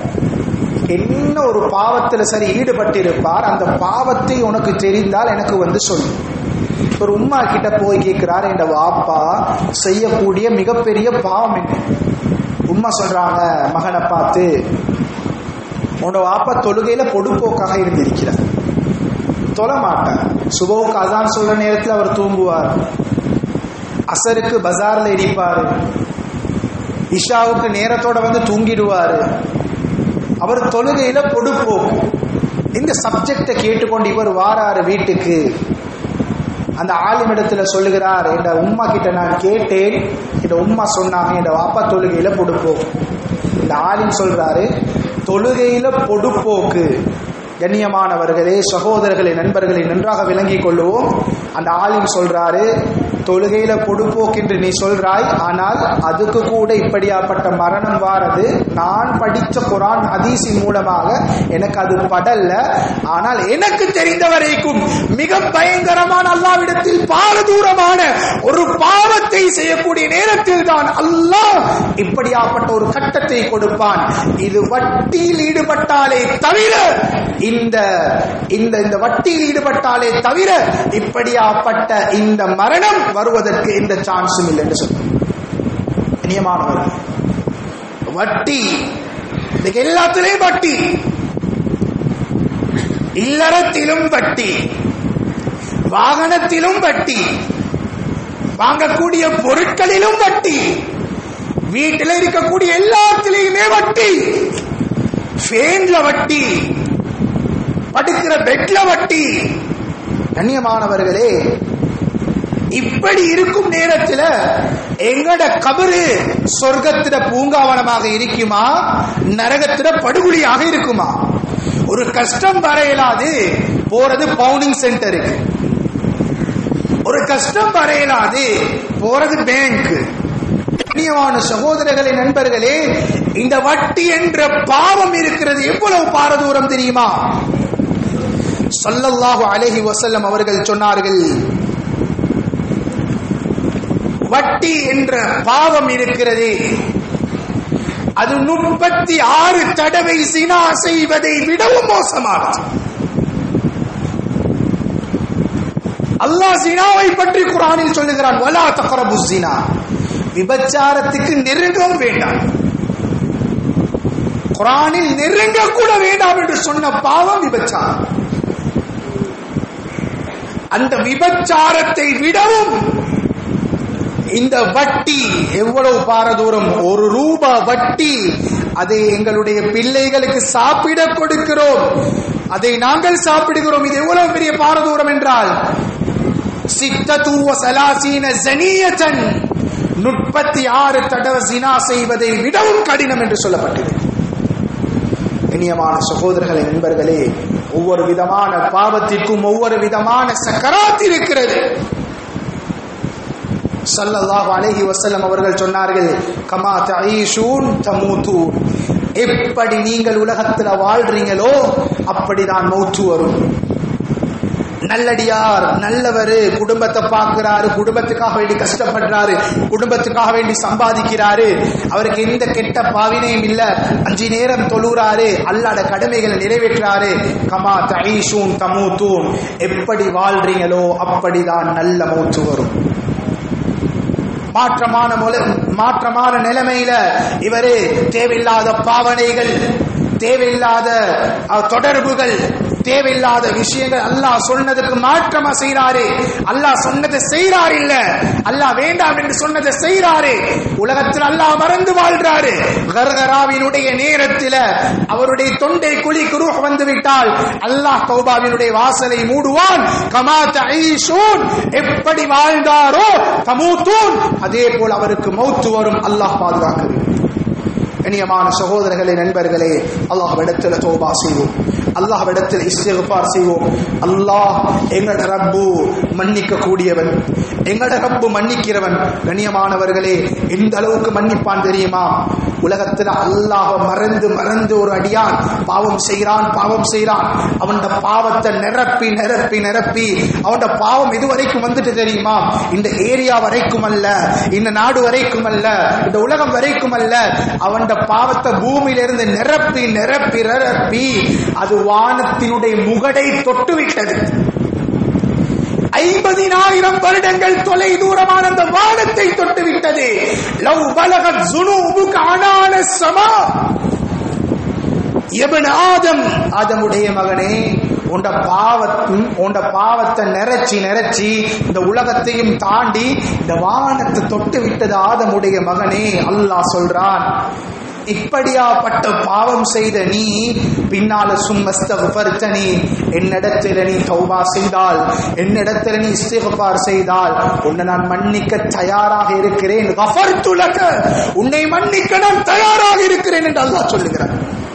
என்ன ஒரு பாவத்துல சரி ஈடுபட்டிருப்பார் அந்த பாவத்தை உனக்கு தெரிந்தால் எனக்கு வந்து சொல்லு ஒரு உம்மா கிட்ட போய் கேட்கிறார் இந்த வாப்பா செய்யக்கூடிய மிகப்பெரிய பாவம் என்ன உம்மா சொல்றாங்க மகனை பார்த்து உன்னோட வாப்பா தொழுகையில பொடுப்போக்காக இருந்திருக்கிறார் தொழ மாட்டார் சுபவுக்கு அதான் சொல்ற நேரத்தில் அவர் தூங்குவார் அசருக்கு பஜார்ல இடிப்பாரு இஷாவுக்கு நேரத்தோட வந்து தூங்கிடுவாரு அவர் தொழுகையில பொடுப்போக்கு இந்த சப்ஜெக்டை கேட்டுக்கொண்டு இவர் வாராரு வீட்டுக்கு அந்த ஆளுமிடத்துல சொல்லுகிறார் என்ற உம்மா கிட்ட நான் கேட்டேன் இந்த உம்மா சொன்னாங்க என்ற வாப்பா தொழுகையில பொடுப்போக்கு இந்த ஆலிம் சொல்றாரு தொழுகையில பொடுப்போக்கு கண்ணியமானவர்களே சகோதரர்களை நண்பர்களை நன்றாக விளங்கிக் கொள்ளுவோம் அந்த ஆலிம் சொல்றாரு தொழுகையில பொடுப்போக்கு என்று நீ சொல்றாய் ஆனால் அதுக்கு கூட இப்படியாப்பட்ட மரணம் வாரது நான் படித்த குரான் ஹதீஸின் மூலமாக எனக்கு அது படல்ல ஆனால் எனக்கு தெரிந்த வரைக்கும் மிக பயங்கரமான அல்லாவிடத்தில் பால தூரமான ஒரு பாவத்தை செய்யக்கூடிய நேரத்தில் தான் அல்லாஹ் இப்படியாப்பட்ட ஒரு கட்டத்தை கொடுப்பான் இது வட்டியில் ஈடுபட்டாலே தவிர இந்த இந்த இந்த வட்டியில் ஈடுபட்டாலே தவிர இப்படியாப்பட்ட இந்த மரணம் வருவதற்கு எந்த சான்ஸும் இல்லை என்று சொன்னார் நியமானவர்கள் வட்டி இன்னைக்கு எல்லாத்திலையும் வட்டி இல்லறத்திலும் வட்டி வாகனத்திலும் வட்டி வாங்கக்கூடிய பொருட்களிலும் வட்டி வீட்டில் இருக்கக்கூடிய எல்லாத்திலையுமே வட்டி ஃபேன்ல வட்டி படுக்கிற பெட்ல வட்டி கண்ணியமானவர்களே இப்படி இருக்கும் நேரத்தில் எங்கட கபரு சொர்க்கத்திட பூங்காவனமாக இருக்குமா நரகத்திட படுகொலியாக இருக்குமா ஒரு கஷ்டம் வரையலாது போறது பவுனிங் சென்டருக்கு ஒரு கஷ்டம் வரையலாது போறது பேங்க் கண்ணியமான சகோதரர்களே நண்பர்களே இந்த வட்டி என்ற பாவம் இருக்கிறது எவ்வளவு பாரதூரம் தெரியுமா சொல்லல்லாஹு அலஹி வசல்லம் அவர்கள் சொன்னார்கள் வட்டி என்ற பாவம் இருக்கிறது அது முப்பத்தி ஆறு தடவை சினா செய்வதை விடவும் மோசமானது அல்லாஹ் சினாவை பற்றி குரானில் சொல்லுகிறான் வலா தக்கரபு சினா விபச்சாரத்துக்கு நெருங்கவும் வேண்டாம் குரானில் நெருங்க கூட வேண்டாம் என்று சொன்ன பாவம் விபச்சாரம் அந்த விபச்சாரத்தை விடவும் இந்த வட்டி எவ்வளவு பாரதூரம் ஒரு ரூபா வட்டி அதை எங்களுடைய பிள்ளைகளுக்கு சாப்பிட கொடுக்கிறோம் அதை நாங்கள் சாப்பிடுகிறோம் இது எவ்வளவு பெரிய பாரதூரம் என்றால் சித்தத்துவ சலாசீன ஜனியத்தன் முப்பத்தி ஆறு தடவை சினா செய்வதை விடவும் கடினம் என்று சொல்லப்பட்டது இனியமான சகோதரர்களே நண்பர்களே ஒவ்வொரு விதமான பாவத்திற்கும் ஒவ்வொரு விதமான சக்கராத் இருக்கிறது சல்லல்லாஹு அலைஹி வஸல்லம் அவர்கள் சொன்னார்கள் கமா தஈஷூன் தமூதூன் எப்படி நீங்கள் உலகத்துல வாழ்றீங்களோ அப்படிதான் மௌத்து வரும் நல்லடியார் நல்லவர் குடும்பத்தை பார்க்கிறாரு குடும்பத்துக்காக வேண்டி கஷ்டப்படுறாரு குடும்பத்துக்காக வேண்டி சம்பாதிக்கிறாரு அவருக்கு எந்த கெட்ட பாவினையும் இல்ல அஞ்சு நேரம் தொழுறாரு அல்லாட கடமைகளை நிறைவேற்றாரு கமா தஈஷூன் தமூத்தூன் எப்படி வாழ்றீங்களோ அப்படிதான் நல்ல மூச்சு வரும் மாற்றமான மாற்றமான நிலைமையில இவரு தேவையில்லாத பாவனைகள் தேவையில்லாத தொடர்புகள் தேவையில்லாத விஷயங்கள் அல்லாஹ் சொன்னதுக்கு மாற்றமா செய்யறாரு அல்லாஹ் சொன்னதை செய்யறாரு இல்ல அல்லாஹ் வேண்டாம் என்று சொன்னதை செய்யறாரு உலகத்தில் அல்லாஹ் மறந்து வாழ்றாரு கர்கராவினுடைய நேரத்தில் அவருடைய தொண்டை குழி குருஹ் வந்து விட்டால் அல்லாஹ் தௌபாவினுடைய வாசலை மூடுவான் கமா தஈஷூன் எப்படி வாழ்ந்தாரோ தமூத்தூன் அதே போல் அவருக்கு மௌத்து வரும் அல்லாஹ் பாதுகாக்க கண்ணியமான சகோதரர்களே நண்பர்களே அல்லாஹ்விடத்தில் தௌபா செய்வோம் அல்லாஹ்விடத்தில் இஸ்திக்பார் செய்வோம் அல்லாஹ் எங்கட ரப்பு மன்னிக்க கூடியவன் எங்கட ரப்பு மன்னிக்கிறவன் கண்ணியமானவர்களே எந்த அளவுக்கு மன்னிப்பான் தெரியுமா உலகத்தில் அல்லாஹ் மறந்து மறந்து ஒரு அடியான் பாவம் செய்கிறான் பாவம் செய்கிறான் அவன் பாவத்தை நிரப்பி நிரப்பி நிரப்பி அவன் பாவம் இது வரைக்கும் வந்துட்டு தெரியுமா இந்த ஏரியா வரைக்கும் அல்ல இந்த நாடு வரைக்கும் அல்ல இந்த உலகம் வரைக்கும் அல்ல அவன் பாவத்தை பூமியிலிருந்து நிரப்பி நிரப்பி நிரப்பி அது வானத்தினுடைய முகடை தொட்டு விட்டது ஐம்பதினாயிரம் வருடங்கள் தொலை தூரமான அந்த வானத்தை தொட்டு விட்டது லவ் பலகத் ஜுனூபுக அனான சமா எவன் ஆதம் ஆதமுடைய மகனே உண்ட பாவத்தும் உண்ட பாவத்தை நிறைச்சி நிறைச்சி இந்த உலகத்தையும் தாண்டி இந்த வானத்தை தொட்டு விட்டது ஆதமுடைய மகனே அல்லாஹ் சொல்றான் இப்படியாப்பட்ட பாவம் செய்த நீ பின்னால சும்மஸ்தகுபர்த்தனி என்னிடத்தில் நீ தௌபா செய்தால் என்னிடத்தில் நீ இஸ்திகபார் செய்தால் உன்னை நான் மன்னிக்க தயாராக இருக்கிறேன் கஃபர்துலக உன்னை மன்னிக்க நான் தயாராக இருக்கிறேன் என்று அல்லாஹ் சொல்லுகிறார்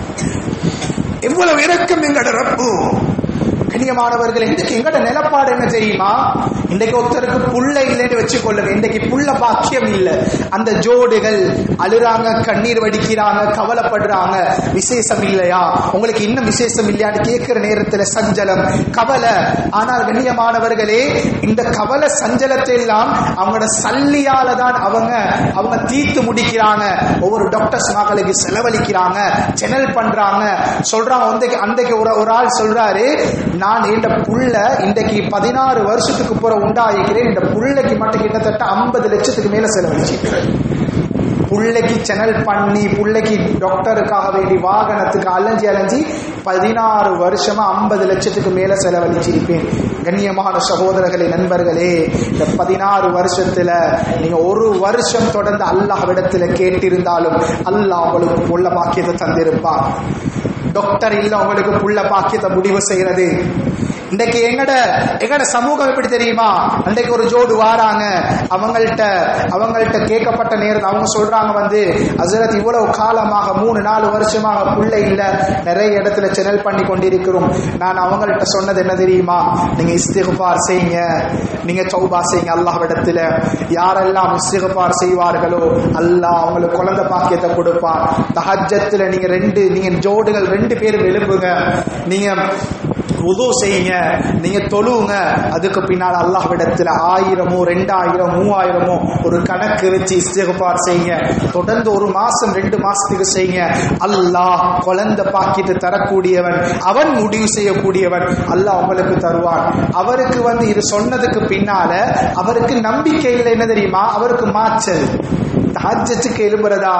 எவ்வளவு இறக்கம் எங்கட ரப்பு கண்ணியமானவர்கள் இன்றைக்கு எங்கட நிலப்பாடு என்ன தெரியுமா இன்றைக்கு ஒருத்தருக்கு புள்ள இல்லைன்னு வச்சுக்கொள்ளுங்க இன்றைக்கு புள்ள பாக்கியம் இல்லை அந்த ஜோடுகள் அழுறாங்க கண்ணீர் வடிக்கிறாங்க கவலைப்படுறாங்க விசேஷம் இல்லையா உங்களுக்கு இன்னும் விசேஷம் இல்லையான்னு கேட்கிற நேரத்தில் சஞ்சலம் கவலை ஆனால் கண்ணியமானவர்களே இந்த கவலை சஞ்சலத்தை எல்லாம் அவங்களோட சல்லியால தான் அவங்க அவங்க தீர்த்து முடிக்கிறாங்க ஒவ்வொரு டாக்டர்ஸ் மகளுக்கு செலவழிக்கிறாங்க செனல் பண்றாங்க சொல்றாங்க அன்றைக்கு அன்றைக்கு ஒரு ஒரு ஆள் சொல்றாரு நான் இந்த புள்ள இன்றைக்கு பதினாறு வருஷத்துக்கு புற உண்டாயிருக்கிறேன் இந்த புள்ளைக்கு மட்டும் கிட்டத்தட்ட ஐம்பது லட்சத்துக்கு மேல செலவழிச்சிருக்கிறேன் புள்ளைக்கு செனல் பண்ணி புள்ளைக்கு டாக்டருக்காக வேண்டி வாகனத்துக்கு அலைஞ்சி அலைஞ்சி பதினாறு வருஷமா ஐம்பது லட்சத்துக்கு மேல செலவழிச்சிருப்பேன் கண்ணியமான சகோதரர்களே நண்பர்களே இந்த பதினாறு வருஷத்துல நீங்க ஒரு வருஷம் தொடர்ந்து அல்லாஹ்விடத்துல கேட்டிருந்தாலும் அல்லாஹ் உங்களுக்கு உள்ள பாக்கியத்தை தந்திருப்பான் டாக்டர் இல்ல உங்களுக்கு புள்ள பாக்கியத்தை முடிவு செய்யறது இன்றைக்கு எங்கட எங்கட சமூகம் எப்படி தெரியுமா அன்றைக்கு ஒரு ஜோடு வாராங்க அவங்கள்ட்ட அவங்கள்ட்ட கேட்கப்பட்ட நேரத்தில் அவங்க சொல்றாங்க வந்து அசரத் இவ்வளவு காலமாக மூணு நாலு வருஷமாக புள்ளை இல்ல நிறைய இடத்துல செனல் பண்ணி கொண்டிருக்கிறோம் நான் அவங்கள்ட்ட சொன்னது என்ன தெரியுமா நீங்க இஸ்திகுபார் செய்யுங்க நீங்க சௌபா செய்யுங்க அல்லாஹ்விடத்துல யாரெல்லாம் இஸ்திகுபார் செய்வார்களோ அல்லாஹ் அவங்களுக்கு குழந்தை பாக்கியத்தை கொடுப்பான் தஹஜத்துல நீங்க ரெண்டு நீங்க ஜோடுகள் ரெண்டு பேரும் எழுப்புங்க நீங்க உது செய்யுங்க நீங்க தொழுவுங்க அதுக்கு பின்னால் அல்லாஹ்விடத்துல ஆயிரமோ ரெண்டாயிரம் மூவாயிரமோ ஒரு கணக்கு வச்சு இஸ்திகுபார் செய்யுங்க தொடர்ந்து ஒரு மாசம் ரெண்டு மாசத்துக்கு செய்யுங்க அல்லாஹ் குழந்தை பாக்கிட்டு தரக்கூடியவன் அவன் முடிவு செய்யக்கூடியவன் அல்லாஹ் உங்களுக்கு தருவான் அவருக்கு வந்து இது சொன்னதுக்கு பின்னால அவருக்கு நம்பிக்கை இல்லை என்ன தெரியுமா அவருக்கு மாச்சல் தஹஜத்துக்கு எழும்புறதா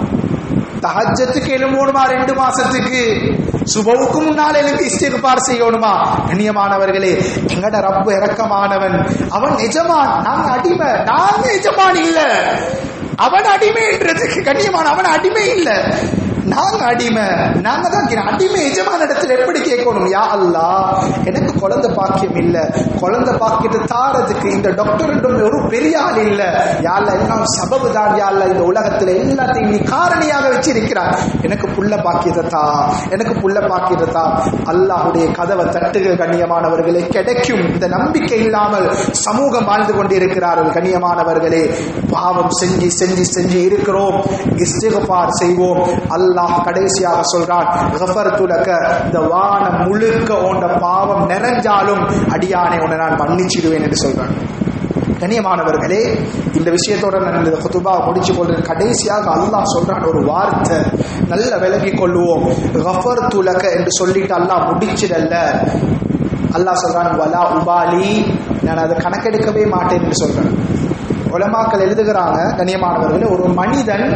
தஹஜத்துக்கு எழும்பணுமா ரெண்டு மாசத்துக்கு சுபவுக்கு முன்னால் எழுப்பி இஸ்திகுபார் செய்யணுமா கண்ணியமானவர்களே எங்கட ரப்பு இறக்கமானவன் அவன் எஜமான் நாங்க அடிமை நாங்க எஜமான் இல்ல அவன் அடிமைன்றதுக்கு கண்ணியமான அவன் அடிமை இல்ல நாங்க அடிமை நாங்க தான் கே- அடிமை எஜமான இடத்துல எப்படி கேட்கணும் யா அல்லா எனக்கு குழந்தை பாக்கியம் இல்ல குழந்தை பாக்கியத்தை தாரதுக்கு இந்த டாக்டர் ஒரு பெரிய ஆள் இல்ல யாழ்ல எல்லாம் சபபு தான் யாழ்ல இந்த உலகத்துல எல்லாத்தையும் நீ காரணியாக வச்சிருக்கிறார் எனக்கு புள்ள பாக்கியத்தை தா எனக்கு புள்ள பாக்கியத்தை தா அல்லாஹ்வுடைய கதவை தட்டுக கண்ணியமானவர்களே கிடைக்கும் இந்த நம்பிக்கை இல்லாமல் சமூகம் வாழ்ந்து கொண்டிருக்கிறார்கள் கண்ணியமானவர்களே பாவம் செஞ்சு செஞ்சு செஞ்சு இருக்கிறோம் இஸ்திகபார் செய்வோம் அல்லாஹ் கடைசியாக சொல்றான் "கஃபர்து லக", இந்த வானம் முழுக்க உண்ட பாவம் நிறைஞ்சாலும் அடியானை உன்னை நான் மன்னிச்சிடுவேன் என்று சொல்றான் கண்ணியமானவர்களே இந்த விஷயத்தோட நான் இந்த குத்துபா முடிச்சு கொள்றேன் கடைசியாக அல்லாஹ் சொல்றான் ஒரு வார்த்தை நல்ல விலகிக் கொள்வோம் கஃபர் துலக என்று சொல்லிட்டு அல்லாஹ் முடிச்சிடல்ல அல்லாஹ் சொல்றான் வலா உபாலி நான் அதை கணக்கெடுக்கவே மாட்டேன் என்று சொல்றேன் உலமாக்கள் எழுதுகிறாங்க கண்ணியமானவர்களே ஒரு மனிதன்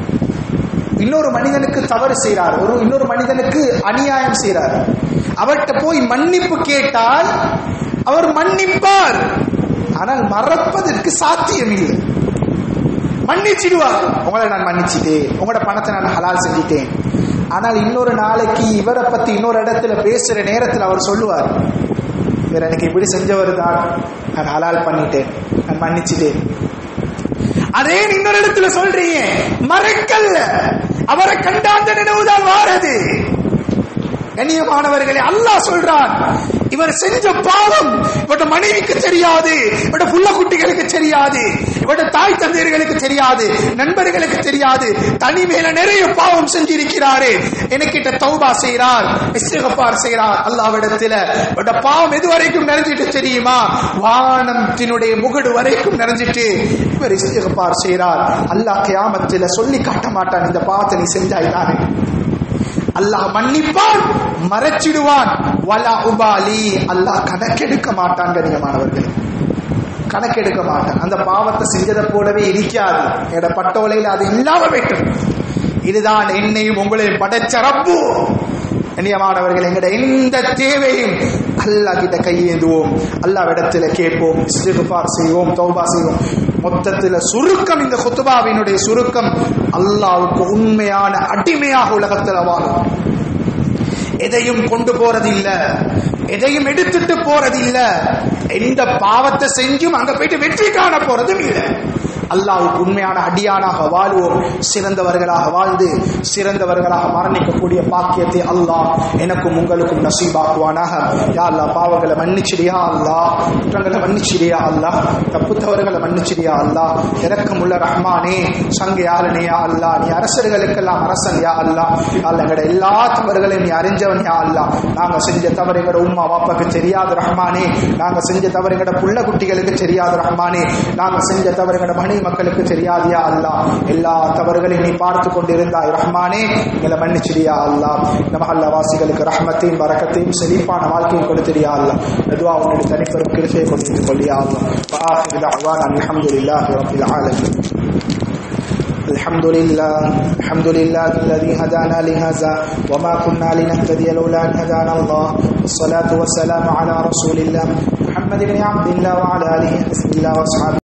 இன்னொரு மனிதனுக்கு தவறு செய்கிறார் ஒரு இன்னொரு மனிதனுக்கு அநியாயம் செய்கிறார் அவர்கிட்ட போய் மன்னிப்பு கேட்டால் அவர் மன்னிப்பார் ஆனால் மறப்பதற்கு சாத்தியம் இல்லை மன்னிச்சிடுவார் உங்களை நான் மன்னிச்சிட்டேன் உங்களோட பணத்தை நான் ஹலால் செஞ்சிட்டேன் ஆனால் இன்னொரு நாளைக்கு இவரை பத்தி இன்னொரு இடத்துல பேசுற நேரத்தில் அவர் சொல்லுவார் இவர் எனக்கு இப்படி செஞ்சவர் தான் நான் ஹலால் பண்ணிட்டேன் நான் மன்னிச்சிட்டேன் அதே இன்னொரு இடத்துல சொல்றீங்க மறக்கல்ல அவரை கண்ட அந்த நினைவுதான் வாரது கண்ணியமானவர்களே அல்லாஹ் சொல்றான் இவர் செஞ்ச பாவம் இவட மனைவிக்கு தெரியாது இவட புள்ள குட்டிகளுக்கு தெரியாது இவட தாய் தந்தையர்களுக்கு தெரியாது நண்பர்களுக்கு தெரியாது தனிமையில நிறைய பாவம் செஞ்சிருக்கிறாரு எனக்கிட்ட தௌபா செய்கிறார் இஸ்திகபார் செய்கிறார் அல்லாவிடத்துல இவட பாவம் எது வரைக்கும் நிறைஞ்சிட்டு தெரியுமா வானத்தினுடைய முகடு வரைக்கும் நிறைஞ்சிட்டு இவர் இஸ்திகபார் செய்கிறார் அல்லாஹ் கியாமத்துல சொல்லி காட்ட மாட்டான் இந்த பாவத்தை நீ செஞ்சாய் தானே அல்லாஹ் மன்னிப்பான் மறைச்சிடுவான் வலா உபாலி அல்லாஹ் கணக்கெடுக்க மாட்டான் கண்ணியமானவர்களே கணக்கெடுக்க மாட்டான் அந்த பாவத்தை செஞ்சதை போலவே இருக்காது என்னோட பட்டோலையில் அது இல்லாம வேண்டும் இதுதான் என்னையும் உங்களையும் படைச்ச ரப்பு கண்ணியமானவர்கள் எங்கட எந்த தேவையும் அல்லாஹ் கிட்ட கையேந்துவோம் அல்லாவிடத்துல கேட்போம் இஸ்திகுபார் செய்வோம் தௌபா செய்வோம் மொத்தத்துல சுருக்கம் இந்த குத்துபாவினுடைய சுருக்கம் அல்லாவுக்கு உண்மையான அடிமையாக உலகத்துல வாழும் எதையும் கொண்டு போறதில்ல எதையும் எடுத்துட்டு போறதில்ல எந்த பாவத்தை செஞ்சும் அங்க போயிட்டு வெற்றி காண போறதும் இல்லை அல்லாவுக்கு உண்மையான அடியானாக வாழ்வோம் சிறந்தவர்களாக வாழ்ந்து சிறந்தவர்களாக மரணிக்கக்கூடிய பாக்கியத்தை அல்லாஹ் எனக்கும் உங்களுக்கும் நசீபாக்குவானாக யா அல்லா பாவங்களை மன்னிச்சிடியா அல்லா குற்றங்களை மன்னிச்சிடியா அல்லா தப்பு தவறுகளை மன்னிச்சிடியா அல்லா இறக்கமுள்ள ரஹ்மானே சங்கையாளனையா அல்லா நீ அரசர்களுக்கெல்லாம் அரசன் யா அல்லா அல்ல எங்கட எல்லா தவறுகளையும் நீ அறிஞ்சவன் யா அல்லா நாங்க செஞ்ச தவறு எங்கட உம்மா வாப்பாக்கு தெரியாது ரஹ்மானே நாங்க செஞ்ச தவறு எங்கட புள்ள குட்டிகளுக்கு தெரியாது ரஹ்மானே நாங்க செஞ்ச தவறு எங்கட மனைவி மக்களுக்கு தெரியாதியா அல்லா எல்லா தவறுகளையும் நீ பார்த்து கொண்டிருந்தாய் ரஹ்மானே எங்களை மன்னிச்சிடியா அல்லா நம்ம அல்லா வாசிகளுக்கு ரஹ்மத்தையும் வரக்கத்தையும் செழிப்பான வாழ்க்கையும் கொடுத்திடியா அல்லா மெதுவா உன்னுடைய தனிப்பெரும் கிருஷையை கொடுத்து கொள்ளியா அல்லா وآخر دعوانا الحمد لله رب العالمين الحمد لله الحمد لله الذي هدانا لهذا وما كنا لنهتدي لولا ان هدانا الله والصلاه والسلام على رسول الله محمد بن عبد الله وعلى اله وصحبه الله واصحابه